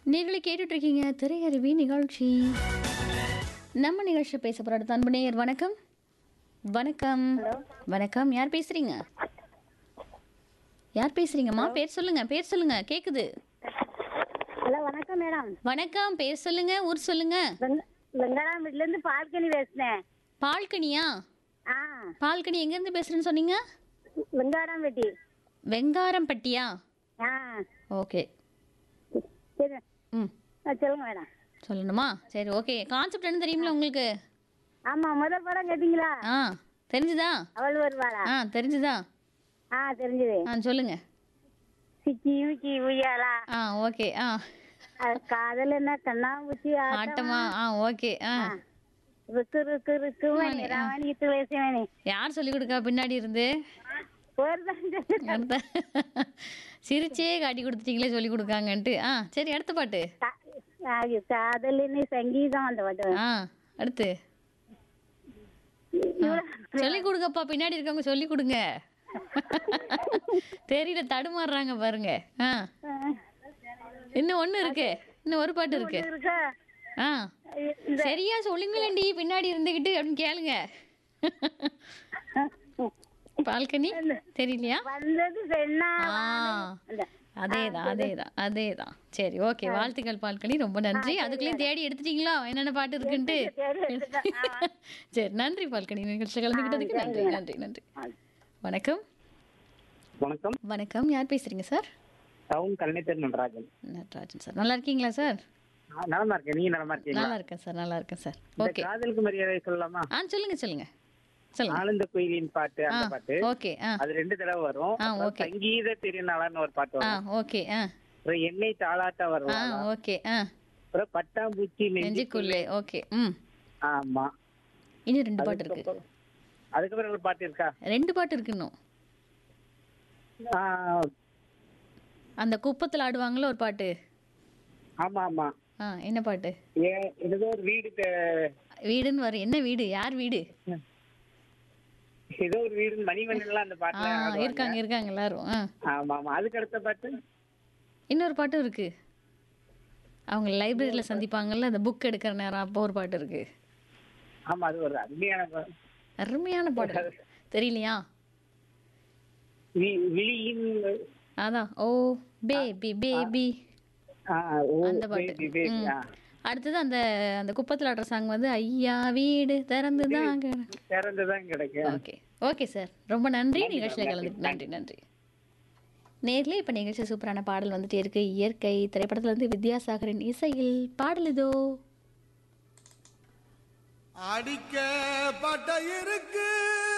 நீங்களே கேட்டுட்டு இருக்கீங்க திரையருவி நிகழ்ச்சி நம்ம நிகழ்ச்சி பேச போகிற அடுத்த அன்பு நேயர் வணக்கம் வணக்கம் வணக்கம் யார் பேசுறீங்க யார் பேசுறீங்கம்மா பேர் சொல்லுங்க பேர் சொல்லுங்க கேக்குது ஹலோ வணக்கம் மேடம் வணக்கம் பேர் சொல்லுங்க ஊர் சொல்லுங்க வெங்க- வெங்கடாம்பேட்டில இருந்து பார்க்கனி பேசுனேன் பால்கனியா ஆ பால்கனி எங்கேருந்து பேசுறேன்னு சொன்னீங்க வெங்காடாம்பேட்டி வெங்காரம்பட்டியா ஆ ஓகே சரி ம் ஆ, சொல்லுங்க மேடம் சொல்லணுமா சரி ஓகே கான்செப்ட் என்ன தெரியுமில உங்களுக்கு ஆமா முதல் படம் கேட்டீங்களா ஆ தெரிஞ்சுதா அவள் வருவாளா ஆ தெரிஞ்சுதா ஆ தெரிஞ்சது ஆ சொல்லுங்க சிக்கி ஊக்கி உய்யாலா ஆ ஓகே ஆ அது காதல் என்ன கண்ணாமூச்சி ஆட்டம் ஆட்டமா ஆ ஓகே ஆ ருக்கு ருக்கு ருக்கு மணி ராமணி துளசி மணி யார் சொல்லி கொடுக்கா பின்னாடி இருந்து ஒரு அடுத்த சிரிச்சே காட்டி கொடுத்துட்டீங்களே சொல்லி கொடுக்காங்கன்ட்டு ஆ சரி அடுத்த பாட்டு காதலின்னு சங்கீதம் அந்த பாட்டு ஆ அடுத்து சொல்லி கொடுங்கப்பா பின்னாடி இருக்கவங்க சொல்லி கொடுங்க தெரியல தடுமாறுறாங்க பாருங்க ஆ இன்னும் ஒண்ணு இருக்கு இன்னும் ஒரு பாட்டு இருக்கு இருக்கா ஆ சரியா சொல்லுங்களேண்டி பின்னாடி இருந்துகிட்டு அப்படின்னு கேளுங்க பால்கனி தெரியலையா வந்தது பெண்ணா ஆ அந்த அதேதான் அதேதான் அதேதான் சரி ஓகே வாழ்த்துக்கள் பால்கனி ரொம்ப நன்றி அதுக்குள்ளேயும் தேடி எடுத்துட்டீங்களா என்னென்ன பாட்டு இருக்குன்ட்டு சரி நன்றி பால்கனி நிகழ்ச்சி கலந்துக்கிட்டதுக்கு நன்றி நன்றி நன்றி வணக்கம் வணக்கம் வணக்கம் யார் பேசுறீங்க சார் டவுன் கலைஞர் நடராஜன் நட்ராஜன் சார் நல்லா இருக்கீங்களா சார் நான் நலமா இருக்கேன் நீங்க நலமா இருக்கீங்களா நல்லா இருக்கேன் சார் நல்லா இருக்கேன் சார் இந்த ஓகே காதலுக்கு மரியாதை சொல்லலாமா ஆ சொல்லுங்க சொல்லுங்க சொல்லுங்க ஆனந்த குயிலின் பாட்டு ஆ அந்த பாட்டு ஓகே ஆ அது ரெண்டு தடவை வரும் ஆ, அப்புறம் okay. சங்கீத திருநாளான்னு ஒரு பாட்டு ஆ வரும் ஓகே ஆ அப்புறம் எண்ணெய் தாளாட்ட ஆ வரும் ஓகே ஆ அப்புறம் பட்டாம்பூச்சி நெஞ்சு நெஞ்சுக்குள்ளே ஓகே ம் ஆமா இன்னும் ரெண்டு பாட்டு இருக்கு அதுக்கப்புறம் அதுக்கப்புறம் ஒரு பாட்டு இருக்கா ரெண்டு பாட்டு இருக்கு இன்னும் ஆ, அந்த குப்பத்தில் ஆடுவாங்கல்ல ஒரு பாட்டு ஆமா ஆமா ஆ என்ன பாட்டு ஏ ஏதோ ஒரு வீடு தே- வீடுன்னு வரும் என்ன வீடு யார் வீடு ஏதோ ஒரு வீடு மணிமண்டலம் அந்த ஆ பாட்டுல ஆடுவாங்க. இருக்காங்க இருக்காங்க எல்லாரும் ஆ ஆமா ஆமா அதுக்கு அடுத்த பாட்டு இன்னொரு பாட்டும் இருக்கு அவங்க லைப்ரரியில் சந்திப்பாங்கல்ல அந்த புக் எடுக்கிற நேரம் அப்போ ஒரு பாட்டு இருக்கு ஆமா அது ஒரு அருமையான பா- அருமையான பாட்டு தெரியலையா வி- விழியின் அதான் ஓ பேபி பேபி ஆ, ஓ, அந்த பாட்டு baby, baby, ம். ஆ. அடுத்தது அந்த அந்த குப்பத்தில் ஆடுற சாங் வந்து ஐயா வீடு திறந்து தான் திறந்துதான் கிடைக்கும் ஓகே ஓகே சார் ரொம்ப நன்றி நிகழ்ச்சியில் கலந்துட்டு நன்றி நன்றி நேர்ல இப்போ நிகழ்ச்சி சூப்பரான பாடல் வந்துட்டே இருக்கு இயற்கை திரைப்படத்துல இருந்து வித்யாசாகரின் இசையில் பாடல் இதோ அடிக்க பட்ட இருக்கு